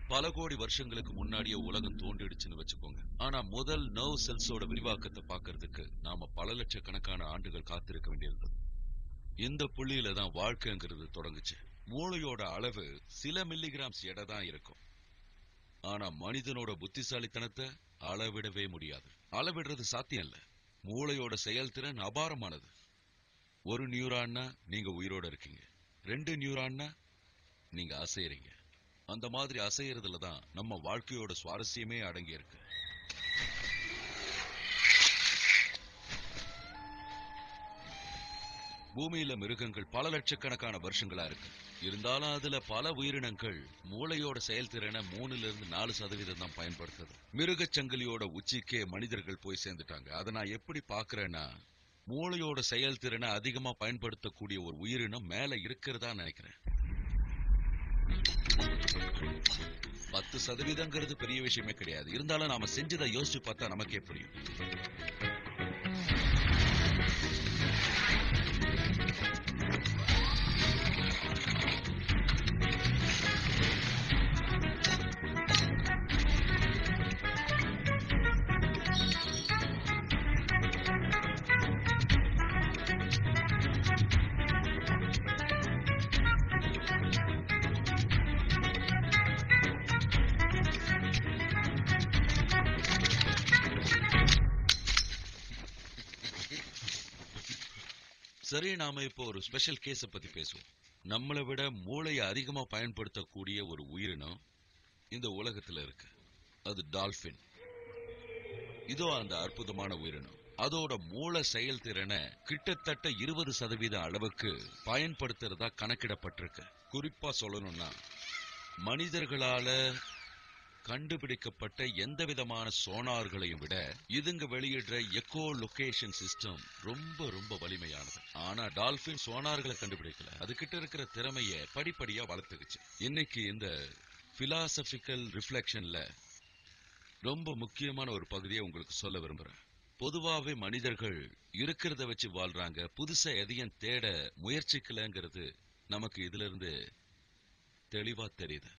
பல கோடி வருஷங்களுக்கு முன்னாடியே உலகம் தோன்றிடுச்சுன்னு வச்சுக்கோங்க ஆனா முதல் நர்வ் செல்ஸோட விரிவாக்கத்தை பார்க்கிறதுக்கு நாம பல லட்சக்கணக்கான ஆண்டுகள் காத்திருக்க வேண்டியிருந்தது இந்த புள்ளியில தான் வாழ்க்கைங்கிறது தொடங்குச்சு மூளையோட அளவு சில மில்லிகிராம்ஸ் எடை தான் இருக்கும் ஆனா மனிதனோட புத்திசாலித்தனத்தை அளவிடவே முடியாது அளவிடுறது சாத்தியம் இல்ல மூளையோட செயல்திறன் அபாரமானது ஒரு நியூரான்னா நீங்க உயிரோட இருக்கீங்க ரெண்டு நியூரான்னா நீங்க அசையறீங்க அந்த மாதிரி அசையறதுல தான் நம்ம வாழ்க்கையோட சுவாரஸ்யமே அடங்கி இருக்கு பூமியில மிருகங்கள் பல லட்சக்கணக்கான வருஷங்களா இருக்கு இருந்தாலும் அதுல பல உயிரினங்கள் மூளையோட செயல்திறனை மூணுல இருந்து நாலு சதவீதம் தான் பயன்படுத்துது மிருகச் சங்கிலியோட உச்சிக்கே மனிதர்கள் போய் சேர்ந்துட்டாங்க அதை நான் எப்படி பாக்குறேன்னா மூளையோட செயல்திறனை அதிகமா பயன்படுத்தக்கூடிய ஒரு உயிரினம் மேல இருக்கிறதா நினைக்கிறேன் பத்து சதவீதங்கிறது பெரிய விஷயமே கிடையாது இருந்தாலும் நாம செஞ்சதை யோசிச்சு பார்த்தா நமக்கே புரியும் சரி நாம இப்போ ஒரு ஸ்பெஷல் கேஸ பத்தி பேசுவோம் நம்மளை விட மூளையை அதிகமா பயன்படுத்தக்கூடிய ஒரு உயிரினம் இந்த உலகத்துல இருக்கு அது டால்பின் இதோ அந்த அற்புதமான உயிரினம் அதோட மூளை செயல்திறனை கிட்டத்தட்ட இருபது சதவீத அளவுக்கு பயன்படுத்துறதா கணக்கிடப்பட்டிருக்கு குறிப்பா சொல்லணும்னா மனிதர்களால கண்டுபிடிக்கப்பட்ட எந்த விதமான சோனார்களையும் விட இதுங்க வெளியிடுற எக்கோ லொகேஷன் சிஸ்டம் ரொம்ப ரொம்ப வலிமையானது ஆனா டால்பின் சோனார்களை கண்டுபிடிக்கல அதுகிட்ட இருக்கிற திறமைய படிப்படியா வளர்த்துக்குச்சு இன்னைக்கு இந்த பிலாசபிக்கல் ரிஃப்ளெக்ஷன்ல ரொம்ப முக்கியமான ஒரு பகுதியை உங்களுக்கு சொல்ல விரும்புறேன் பொதுவாவே மனிதர்கள் இருக்கிறத வச்சு வாழ்றாங்க புதுசா எதையும் தேட முயற்சிக்கலங்கிறது நமக்கு இதுல இருந்து தெளிவா தெரியுது